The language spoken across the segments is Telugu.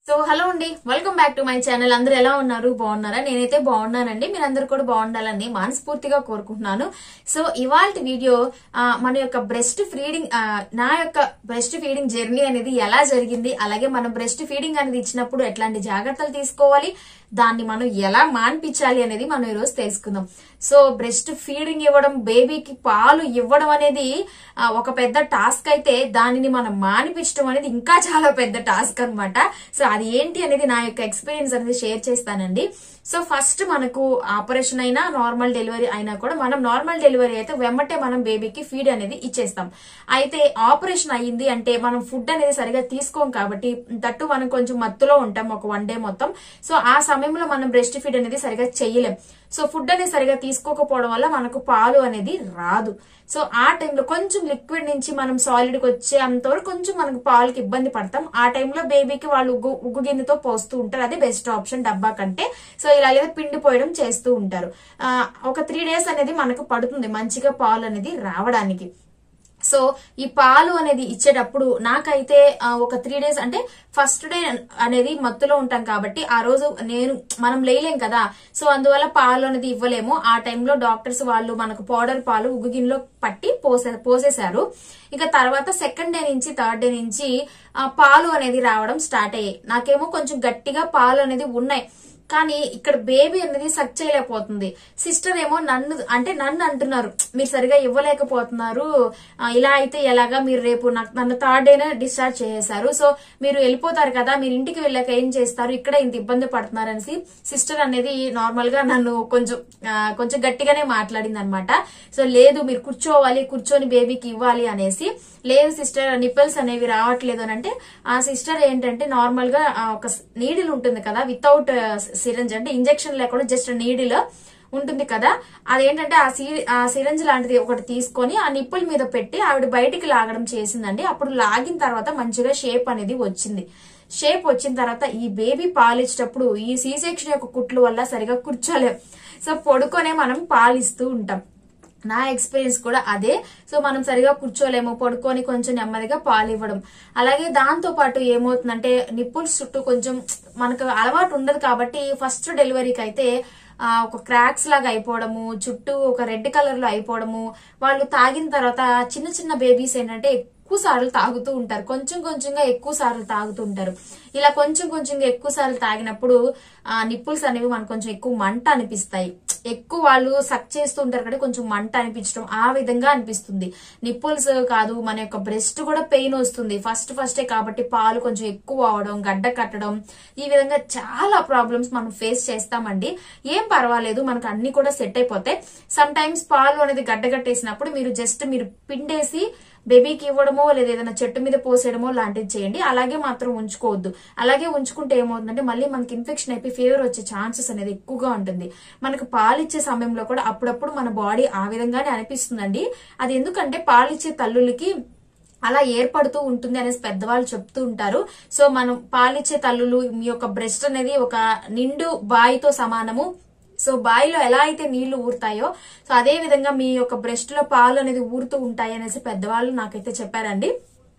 సో హలో అండి welcome back to my channel అందరూ ఎలా ఉన్నారు బాగున్నారా నేనైతే బాగున్నానండి మీరందరూ కూడా బాగుండాలని మనస్ఫూర్తిగా కోరుకుంటున్నాను సో ఇవాళ వీడియో ఆ, మన యొక్క బ్రెస్ట్ ఫీడింగ్ నా యొక్క బ్రెస్ట్ ఫీడింగ్ జర్నీ అనేది ఎలా జరిగింది అలాగే మనం బ్రెస్ట్ ఫీడింగ్ అనేది ఇచ్చినప్పుడు ఎట్లాంటి జాగ్రత్తలు తీసుకోవాలి దాన్ని మనం ఎలా మాన్పించాలి అనేది మనం ఈరోజు తెలుసుకుందాం సో బ్రెస్ట్ ఫీడింగ్ ఇవ్వడం బేబీకి పాలు ఇవ్వడం అనేది ఆ, ఒక పెద్ద టాస్క్ అయితే దానిని మనం మానిపించడం అనేది ఇంకా చాలా పెద్ద టాస్క్ అన్నమాట సో అది ఏంటి అనేది నా యొక్క ఎక్స్పీరియన్స్ అనేది షేర్ చేస్తానండి సో ఫస్ట్ మనకు ఆపరేషన్ అయినా నార్మల్ డెలివరీ అయినా కూడా మనం నార్మల్ డెలివరీ అయితే వెమ్మటే మనం బేబీకి ఫీడ్ అనేది ఇచ్చేస్తాం అయితే ఆపరేషన్ అయ్యింది అంటే మనం ఫుడ్ అనేది సరిగా తీసుకోం కాబట్టి తట్టు మనం కొంచెం మత్తులో ఉంటాం ఒక వన్ డే మొత్తం సో ఆ సమయంలో మనం బ్రెస్ట్ ఫీడ్ అనేది సరిగా చెయ్యలేం సో ఫుడ్ అనేది సరిగా తీసుకోకపోవడం వల్ల మనకు పాలు అనేది రాదు సో ఆ టైంలో కొంచెం లిక్విడ్ నుంచి మనం సాలిడ్ కి వచ్చే అంతవరకు కొంచెం మనకు పాలకి ఇబ్బంది పడతాం ఆ టైంలో బేబీకి వాళ్ళు ఉగ్గు ఉగ్గు గిన్నెతో పోస్తూ ఉంటారు అదే బెస్ట్ ఆప్షన్ డబ్బా కంటే సో ఇలా లేదా పిండి పోయడం చేస్తూ ఉంటారు ఆ, ఒక త్రీ డేస్ అనేది మనకు పడుతుంది మంచిగా పాలు అనేది రావడానికి సో ఈ పాలు అనేది ఇచ్చేటప్పుడు నాకైతే ఆ, ఒక త్రీ డేస్ అంటే ఫస్ట్ డే అనేది మత్తులో ఉంటాం కాబట్టి ఆ రోజు నేను మనం లేయలేం కదా సో అందువల్ల పాలు అనేది ఇవ్వలేము ఆ టైంలో డాక్టర్స్ వాళ్ళు మనకు పౌడర్ పాలు ఉగ్గు గిన్నెలో పట్టి పోసే పోసేశారు ఇక తర్వాత సెకండ్ డే నుంచి థర్డ్ డే నుంచి ఆ, పాలు అనేది రావడం స్టార్ట్ అయ్యాయి నాకేమో కొంచెం గట్టిగా పాలు అనేది ఉన్నాయి కానీ ఇక్కడ బేబీ అనేది సక్ చేయలేకపోతుంది సిస్టర్ ఏమో నన్ను అంటే నన్ను అంటున్నారు మీరు సరిగా ఇవ్వలేకపోతున్నారు ఆ, ఇలా అయితే ఎలాగా మీరు రేపు నాకు నన్ను థర్డ్ డేనే డిశ్చార్జ్ చేసేశారు సో మీరు వెళ్ళిపోతారు కదా మీరు ఇంటికి వెళ్ళాక ఏం చేస్తారు ఇక్కడ ఇంత ఇబ్బంది పడుతున్నారు అనేసి సిస్టర్ అనేది నార్మల్ గా నన్ను కొంచెం ఆ, కొంచెం గట్టిగానే మాట్లాడింది అనమాట సో లేదు మీరు కూర్చోవాలి కూర్చొని బేబీకి ఇవ్వాలి అనేసి లేదు సిస్టర్ నిప్పల్స్ అనేవి రావట్లేదు అని అంటే ఆ సిస్టర్ ఏంటంటే నార్మల్ గా ఆ, ఒక నీడిల్ ఉంటుంది కదా వితౌట్ సిరంజ్ అంటే ఇంజెక్షన్ లేకుండా జస్ట్ నీడిల్ ఉంటుంది కదా అదేంటంటే ఆ సీ ఆ సిరంజ్ లాంటిది ఒకటి తీసుకొని ఆ నిప్పుల మీద పెట్టి ఆవిడ బయటికి లాగడం చేసిందండి అప్పుడు లాగిన తర్వాత మంచిగా షేప్ అనేది వచ్చింది షేప్ వచ్చిన తర్వాత ఈ బేబీ పాలిచ్చేటప్పుడు ఈ సీ సెక్షన్ యొక్క కుట్లు వల్ల సరిగా కూర్చోలేం సో పొడుకొనే మనం పాలిస్తూ ఉంటాం నా ఎక్స్పీరియన్స్ కూడా అదే సో మనం సరిగా కూర్చోలేము పడుకొని కొంచెం నెమ్మదిగా పాలు ఇవ్వడం అలాగే దాంతో పాటు ఏమవుతుందంటే నిప్పుల్స్ చుట్టూ కొంచెం మనకు అలవాటు ఉండదు కాబట్టి ఫస్ట్ డెలివరీకి అయితే ఆ, ఒక క్రాక్స్ లాగా అయిపోవడము చుట్టూ ఒక రెడ్ కలర్ లో అయిపోవడము వాళ్ళు తాగిన తర్వాత చిన్న చిన్న బేబీస్ ఏంటంటే ఎక్కువ సార్లు తాగుతూ ఉంటారు కొంచెం కొంచెంగా ఎక్కువ సార్లు తాగుతూ ఉంటారు ఇలా కొంచెం కొంచెంగా ఎక్కువ సార్లు తాగినప్పుడు ఆ నిప్పుల్స్ అనేవి మనకు కొంచెం ఎక్కువ మంట అనిపిస్తాయి ఎక్కువ వాళ్ళు సక్ చేస్తూ ఉంటారు కదా కొంచెం మంట అనిపించడం ఆ విధంగా అనిపిస్తుంది నిప్పుల్స్ కాదు మన యొక్క బ్రెస్ట్ కూడా పెయిన్ వస్తుంది ఫస్ట్ ఫస్టే కాబట్టి పాలు కొంచెం ఎక్కువ అవడం గడ్డ కట్టడం ఈ విధంగా చాలా ప్రాబ్లమ్స్ మనం ఫేస్ చేస్తామండి ఏం పర్వాలేదు మనకు అన్ని కూడా సెట్ అయిపోతాయి సమ్ టైమ్స్ పాలు అనేది గడ్డ కట్టేసినప్పుడు మీరు జస్ట్ మీరు పిండేసి బేబీకి ఇవ్వడమో లేదా ఏదైనా చెట్టు మీద పోసేయడమో లాంటిది చేయండి అలాగే మాత్రం ఉంచుకోవద్దు అలాగే ఉంచుకుంటే ఏమవుతుందంటే మళ్ళీ మనకి ఇన్ఫెక్షన్ అయిపోయి ఫీవర్ వచ్చే ఛాన్సెస్ అనేది ఎక్కువగా ఉంటుంది మనకు పాలిచ్చే సమయంలో కూడా అప్పుడప్పుడు మన బాడీ ఆ విధంగానే అనిపిస్తుందండి అది ఎందుకంటే పాలిచ్చే తల్లులకి అలా ఏర్పడుతూ ఉంటుంది అనేసి పెద్దవాళ్ళు చెప్తూ ఉంటారు సో మనం పాలిచ్చే తల్లులు మీ యొక్క బ్రెస్ట్ అనేది ఒక నిండు బాయితో సమానము సో బాయిలో ఎలా అయితే నీళ్లు ఊరుతాయో సో అదే విధంగా మీ యొక్క బ్రెస్ట్ లో పాలు అనేది ఊరుతూ ఉంటాయి అనేసి పెద్దవాళ్ళు నాకైతే చెప్పారండి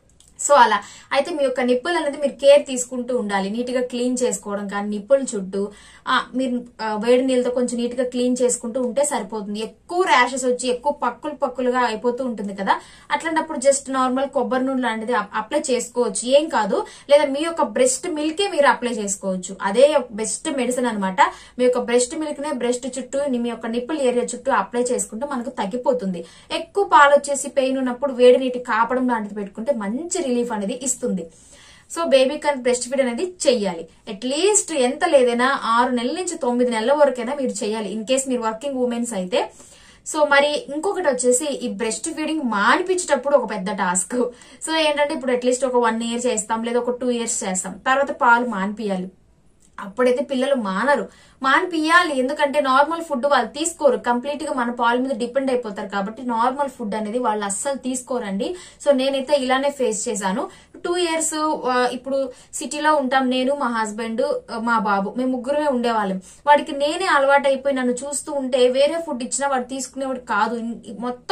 సో అలా అయితే మీ యొక్క నిప్పులు అనేది మీరు కేర్ తీసుకుంటూ ఉండాలి నీట్ గా క్లీన్ చేసుకోవడం కానీ నిప్పుల చుట్టూ ఆ, మీరు ఆ, వేడి నీళ్ళతో కొంచెం నీట్ గా క్లీన్ చేసుకుంటూ ఉంటే సరిపోతుంది ఎక్కువ ర్యాషెస్ వచ్చి ఎక్కువ పక్కులు పక్కులుగా అయిపోతూ ఉంటుంది కదా అట్లాంటప్పుడు జస్ట్ నార్మల్ కొబ్బరి నూనె లాంటిది అప్- అప్లై చేసుకోవచ్చు ఏం కాదు లేదా మీ యొక్క బ్రెస్ట్ మిల్కే మీరు అప్లై చేసుకోవచ్చు అదే బెస్ట్ మెడిసిన్ అన్నమాట మీ యొక్క బ్రెస్ట్ మిల్క్ నే బ్రెస్ట్ చుట్టూ మీ యొక్క నిప్పుల్ ఏరియా చుట్టూ అప్లై చేసుకుంటే మనకు తగ్గిపోతుంది ఎక్కువ పాలు వచ్చేసి పెయిన్ ఉన్నప్పుడు వేడి నీటి కాపడం లాంటిది పెట్టుకుంటే మంచి రిలీఫ్ అనేది ఇస్తుంది so baby can breast feed అనేది చెయ్యాలి అట్లీస్ట్ ఎంత లేదైనా ఆరు నెలల నుంచి తొమ్మిది నెలల వరకైనా మీరు చేయాలి ఇన్ కేస్ మీరు వర్కింగ్ ఉమెన్స్ అయితే సో మరి ఇంకొకటి వచ్చేసి ఈ బ్రెస్ట్ ఫీడింగ్ మానిపించేటప్పుడు ఒక పెద్ద టాస్క్ సో ఏంటంటే ఇప్పుడు అట్లీస్ట్ ఒక వన్ ఇయర్ చేస్తాం లేదా ఒక టూ ఇయర్స్ చేస్తాం తర్వాత పాలు మానిపియాలి అప్పుడైతే పిల్లలు మానరు మానిపియాలి ఎందుకంటే నార్మల్ ఫుడ్ వాళ్ళు తీసుకోరు కంప్లీట్ గా మన పాల మీద డిపెండ్ అయిపోతారు కాబట్టి నార్మల్ ఫుడ్ అనేది వాళ్ళు అస్సలు తీసుకోరండి సో నేనైతే ఇలానే ఫేస్ చేశాను టూ ఇయర్స్ ఇప్పుడు సిటీలో ఉంటాం నేను మా హస్బెండ్ మా బాబు మేము ముగ్గురమే ఉండేవాళ్ళం వాడికి నేనే అలవాటు అయిపోయి నన్ను చూస్తూ ఉంటే వేరే ఫుడ్ ఇచ్చినా వాడు తీసుకునేవాడు కాదు ఇన్- మొత్తం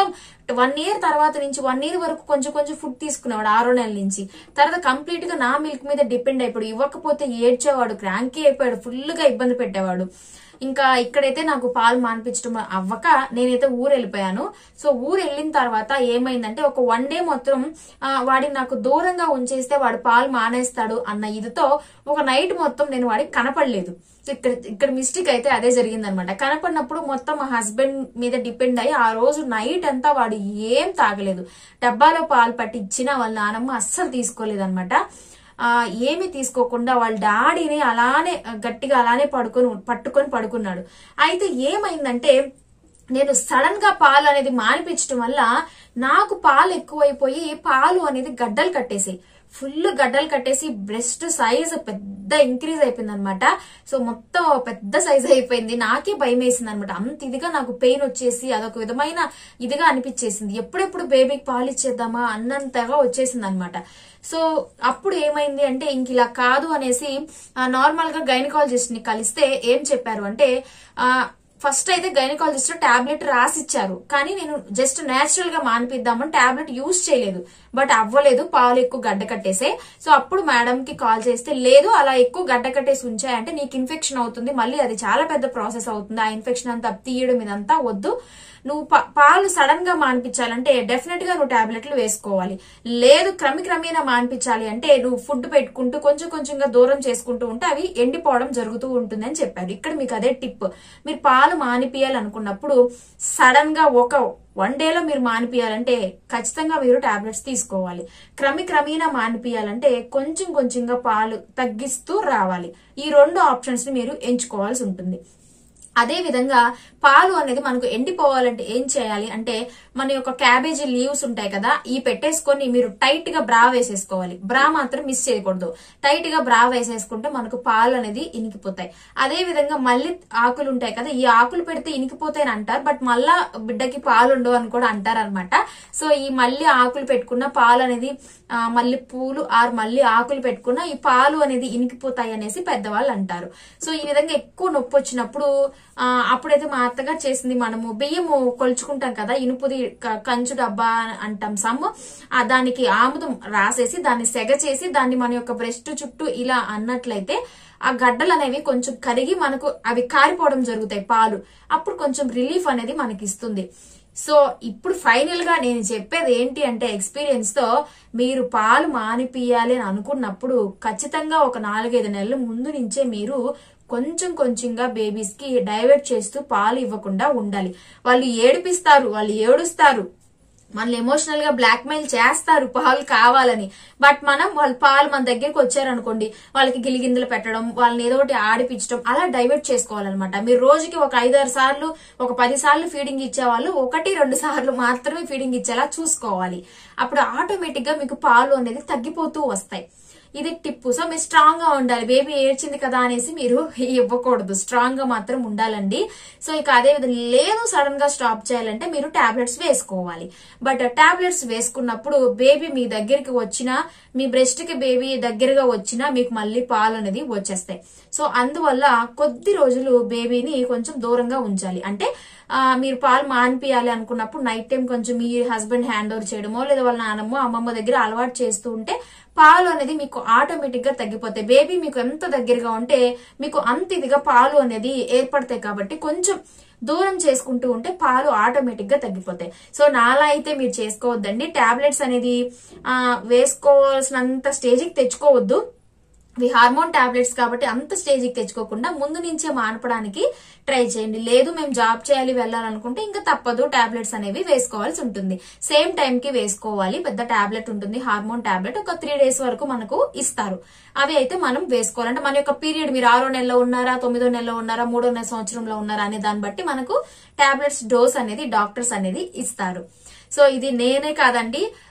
వన్ ఇయర్ తర్వాత నుంచి వన్ ఇయర్ వరకు కొంచెం కొంచెం ఫుడ్ తీసుకునేవాడు ఆరో నెలల నుంచి తర్వాత కంప్లీట్ గా నా మిల్క్ మీద డిపెండ్ అయిపోయాడు ఇవ్వకపోతే ఏడ్చేవాడు క్రాంకీ అయిపోయాడు ఫుల్ గా ఇబ్బంది పెట్టేవాడు ఇంకా ఇక్కడైతే నాకు పాలు మానిపించడం అవ్వక నేనైతే ఊరు వెళ్ళిపోయాను సో ఊరు వెళ్ళిన తర్వాత ఏమైందంటే ఒక వన్ డే మొత్తం ఆ, వాడిని నాకు దూరంగా ఉంచేస్తే వాడు పాలు మానేస్తాడు అన్న ఇదితో ఒక నైట్ మొత్తం నేను వాడికి కనపడలేదు ఇక్కడ ఇక్కడ మిస్టేక్ అయితే అదే జరిగిందనమాట కనపడినప్పుడు మొత్తం మా హస్బెండ్ మీద డిపెండ్ అయ్యి ఆ రోజు నైట్ అంతా వాడు ఏం తాగలేదు డబ్బాలో పాలు పట్టి ఇచ్చినా వాళ్ళ నానమ్మ అస్సలు తీసుకోలేదన్నమాట ఆ ఏమి తీసుకోకుండా వాళ్ళ డాడీని అలానే గట్టిగా అలానే పడుకొని పట్టుకొని పడుకున్నాడు అయితే ఏమైందంటే నేను సడన్ గా పాలు అనేది మానిపించడం వల్ల నాకు పాలు ఎక్కువైపోయి పాలు అనేది గడ్డలు కట్టేసాయి ఫుల్ గడ్డలు కట్టేసి బ్రెస్ట్ సైజ్ పెద్ద ఇంక్రీజ్ అయిపోయింది అనమాట సో మొత్తం పెద్ద సైజ్ అయిపోయింది నాకే భయం వేసింది అనమాట అంత ఇదిగా నాకు పెయిన్ వచ్చేసి అదొక విధమైన ఇదిగా అనిపించేసింది ఎప్పుడెప్పుడు బేబీకి పాలు ఇచ్చేద్దామా అన్నంతగా వచ్చేసింది అనమాట సో అప్పుడు ఏమైంది అంటే ఇంక ఇలా కాదు అనేసి నార్మల్ గా గైనకాలజిస్ట్ ని కలిస్తే ఏం చెప్పారు అంటే ఆ ఫస్ట్ అయితే గైనకాలజిస్ట్ టాబ్లెట్ రాసిచ్చారు కానీ నేను జస్ట్ నేచురల్ గా మానిపిద్దామని టాబ్లెట్ యూజ్ చేయలేదు బట్ అవ్వలేదు పాలు ఎక్కువ గడ్డ కట్టేసే సో అప్పుడు మేడం కి కాల్ చేస్తే లేదు అలా ఎక్కువ గడ్డ కట్టేసి ఉంచాయంటే నీకు ఇన్ఫెక్షన్ అవుతుంది మళ్ళీ అది చాలా పెద్ద ప్రాసెస్ అవుతుంది ఆ ఇన్ఫెక్షన్ అంతా తీయడం ఇదంతా వద్దు నువ్వు పా- పాలు సడన్ గా మానిపించాలంటే డెఫినెట్ గా నువ్వు టాబ్లెట్లు వేసుకోవాలి లేదు క్రమక్రమేణా మానిపించాలి అంటే నువ్వు ఫుడ్ పెట్టుకుంటూ కొంచెం కొంచెంగా దూరం చేసుకుంటూ ఉంటే అవి ఎండిపోవడం జరుగుతూ ఉంటుంది అని చెప్పారు ఇక్కడ మీకు అదే టిప్ మీరు పాలు మానిపియాలనుకున్నప్పుడు సడన్ గా ఒక వన్ డేలో మీరు మానిపియాలంటే ఖచ్చితంగా మీరు టాబ్లెట్స్ తీసుకోవాలి క్రమక్రమేణా మానిపియాలంటే కొంచెం కొంచెంగా పాలు తగ్గిస్తూ రావాలి ఈ రెండు ఆప్షన్స్ ని మీరు ఎంచుకోవాల్సి ఉంటుంది అదే విధంగా పాలు అనేది మనకు ఎండిపోవాలంటే ఏం చేయాలి అంటే మన యొక్క క్యాబేజీ లీవ్స్ ఉంటాయి కదా ఈ పెట్టేసుకొని మీరు టైట్ గా బ్రా వేసేసుకోవాలి బ్రా మాత్రం మిస్ చేయకూడదు టైట్ గా బ్రా వేసేసుకుంటే మనకు పాలు అనేది ఇనికిపోతాయి అదే విధంగా మళ్ళీ ఆకులు ఉంటాయి కదా ఈ ఆకులు పెడితే ఇనికిపోతాయి అని అంటారు బట్ మళ్ళా బిడ్డకి పాలు ఉండవు అని కూడా అంటారు అనమాట సో ఈ మళ్ళీ ఆకులు పెట్టుకున్న పాలు అనేది ఆ, మళ్ళీ పూలు ఆర్ మళ్ళీ ఆకులు పెట్టుకున్న ఈ పాలు అనేది ఇనికిపోతాయి అనేసి పెద్దవాళ్ళు అంటారు సో ఈ విధంగా ఎక్కువ నొప్పి వచ్చినప్పుడు ఆ, అప్పుడైతే మా అత్తగారు చేసింది మనము బియ్యము కొలుచుకుంటాం కదా ఇనుపుది క- కంచు డబ్బా అంటాం సమ్ ఆ దానికి ఆముదం రాసేసి దాన్ని సెగ చేసి దాన్ని మన యొక్క బ్రెస్ట్ చుట్టూ ఇలా అన్నట్లయితే ఆ గడ్డలు అనేవి కొంచెం కరిగి మనకు అవి కారిపోవడం జరుగుతాయి పాలు అప్పుడు కొంచెం రిలీఫ్ అనేది మనకి ఇస్తుంది సో ఇప్పుడు ఫైనల్ గా నేను చెప్పేది ఏంటి అంటే ఎక్స్పీరియన్స్ తో మీరు పాలు మానిపియాలి అని అనుకున్నప్పుడు ఖచ్చితంగా ఒక నాలుగైదు నెలల ముందు నుంచే మీరు కొంచెం కొంచెంగా బేబీస్ కి డైవర్ట్ చేస్తూ పాలు ఇవ్వకుండా ఉండాలి వాళ్ళు ఏడిపిస్తారు వాళ్ళు ఏడుస్తారు మనల్ని ఎమోషనల్ గా బ్లాక్ మెయిల్ చేస్తారు పాలు కావాలని బట్ మనం వాళ్ళ పాలు మన దగ్గరికి వచ్చారనుకోండి వాళ్ళకి గిలిగిందులు పెట్టడం వాళ్ళని ఏదో ఒకటి ఆడిపించడం అలా డైవర్ట్ చేసుకోవాలన్నమాట మీరు రోజుకి ఒక ఐదారు సార్లు ఒక పది సార్లు ఫీడింగ్ ఇచ్చేవాళ్ళు ఒకటి రెండు సార్లు మాత్రమే ఫీడింగ్ ఇచ్చేలా చూసుకోవాలి అప్పుడు ఆటోమేటిక్ గా మీకు పాలు అనేది తగ్గిపోతూ వస్తాయి ఇది టిప్పు సో మీరు స్ట్రాంగ్ గా ఉండాలి బేబీ ఏడ్చింది కదా అనేసి మీరు ఇవ్వకూడదు స్ట్రాంగ్ గా మాత్రం ఉండాలండి సో ఇక అదే విధంగా లేదు సడన్ గా స్టాప్ చేయాలంటే మీరు టాబ్లెట్స్ వేసుకోవాలి బట్ టాబ్లెట్స్ వేసుకున్నప్పుడు బేబీ మీ దగ్గరికి వచ్చినా మీ బ్రెస్ట్ కి బేబీ దగ్గరగా వచ్చినా మీకు మళ్ళీ పాలు అనేది వచ్చేస్తాయి సో అందువల్ల కొద్ది రోజులు బేబీని కొంచెం దూరంగా ఉంచాలి అంటే ఆ, మీరు పాలు మానిపియాలి అనుకున్నప్పుడు నైట్ టైం కొంచెం మీ హస్బెండ్ హ్యాండ్ ఓవర్ చేయడమో లేదా వాళ్ళ నాన్నమ్మో అమ్మమ్మ దగ్గర అలవాటు చేస్తూ ఉంటే పాలు అనేది మీకు ఆటోమేటిక్ గా తగ్గిపోతాయి బేబీ మీకు ఎంత దగ్గరగా ఉంటే మీకు అంత ఇదిగా పాలు అనేది ఏర్పడతాయి కాబట్టి కొంచెం దూరం చేసుకుంటూ ఉంటే పాలు ఆటోమేటిక్ గా తగ్గిపోతాయి సో నాలా అయితే మీరు చేసుకోవద్దండి టాబ్లెట్స్ అనేది ఆ, వేసుకోవాల్సినంత స్టేజ్కి తెచ్చుకోవద్దు ఇవి హార్మోన్ టాబ్లెట్స్ కాబట్టి అంత స్టేజ్కి తెచ్చుకోకుండా ముందు నుంచే మానపడానికి ట్రై చేయండి లేదు మేము జాబ్ చేయాలి వెళ్ళాలనుకుంటే ఇంకా తప్పదు టాబ్లెట్స్ అనేవి వేసుకోవాల్సి ఉంటుంది సేమ్ టైం కి వేసుకోవాలి పెద్ద టాబ్లెట్ ఉంటుంది హార్మోన్ టాబ్లెట్ ఒక త్రీ డేస్ వరకు మనకు ఇస్తారు అవి అయితే మనం వేసుకోవాలంటే మన యొక్క పీరియడ్ మీరు ఆరో నెలలో ఉన్నారా తొమ్మిదో నెలలో ఉన్నారా మూడో నెల సంవత్సరంలో ఉన్నారా అనే దాన్ని బట్టి మనకు టాబ్లెట్స్ డోస్ అనేది డాక్టర్స్ అనేది ఇస్తారు సో ఇది నేనే కాదండి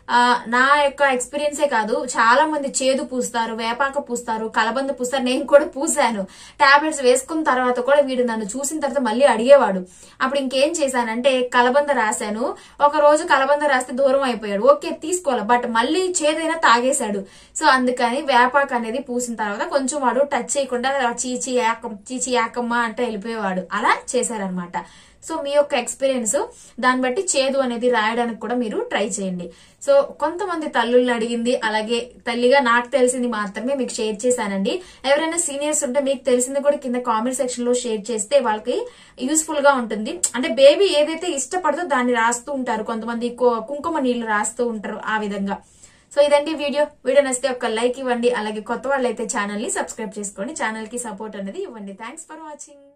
ఆ, నా యొక్క ఎక్స్పీరియన్సే కాదు చాలా మంది చేదు పూస్తారు వేపాక పూస్తారు కలబంద పూస్తారు నేను కూడా పూసాను టాబ్లెట్స్ వేసుకున్న తర్వాత కూడా వీడు నన్ను చూసిన తర్వాత మళ్ళీ అడిగేవాడు అప్పుడు ఇంకేం చేశానంటే కలబంద రాశాను ఒక రోజు కలబంద రాస్తే దూరం అయిపోయాడు ఓకే తీసుకోవాలి బట్ మళ్ళీ చేదైనా తాగేశాడు సో అందుకని వేపాక అనేది పూసిన తర్వాత కొంచెం వాడు టచ్ చేయకుండా చీచి యాకం చీచి యాకమ్మ అంటే వెళ్ళిపోయేవాడు అలా చేశారనమాట సో మీ యొక్క ఎక్స్పీరియన్స్ దాన్ని బట్టి చేదు అనేది రాయడానికి కూడా మీరు ట్రై చేయండి సో కొంతమంది తల్లుల్ని అడిగింది అలాగే తల్లిగా నాకు తెలిసింది మాత్రమే మీకు షేర్ చేశానండి ఎవరైనా సీనియర్స్ ఉంటే మీకు తెలిసింది కూడా కింద కామెంట్ సెక్షన్ లో షేర్ చేస్తే వాళ్ళకి యూస్ఫుల్ గా ఉంటుంది అంటే బేబీ ఏదైతే ఇష్టపడదో దాన్ని రాస్తూ ఉంటారు కొంతమంది కో- కుంకుమ నీళ్లు రాస్తూ ఉంటారు ఆ విధంగా సో ఇదండి వీడియో వీడియో నచ్చితే ఒక లైక్ ఇవ్వండి అలాగే కొత్త వాళ్ళు అయితే ఛానల్ ని సబ్స్క్రైబ్ చేసుకోండి ఛానల్ కి సపోర్ట్ అనేది ఇవ్వండి థ్యాంక్స్ ఫర్ వాచింగ్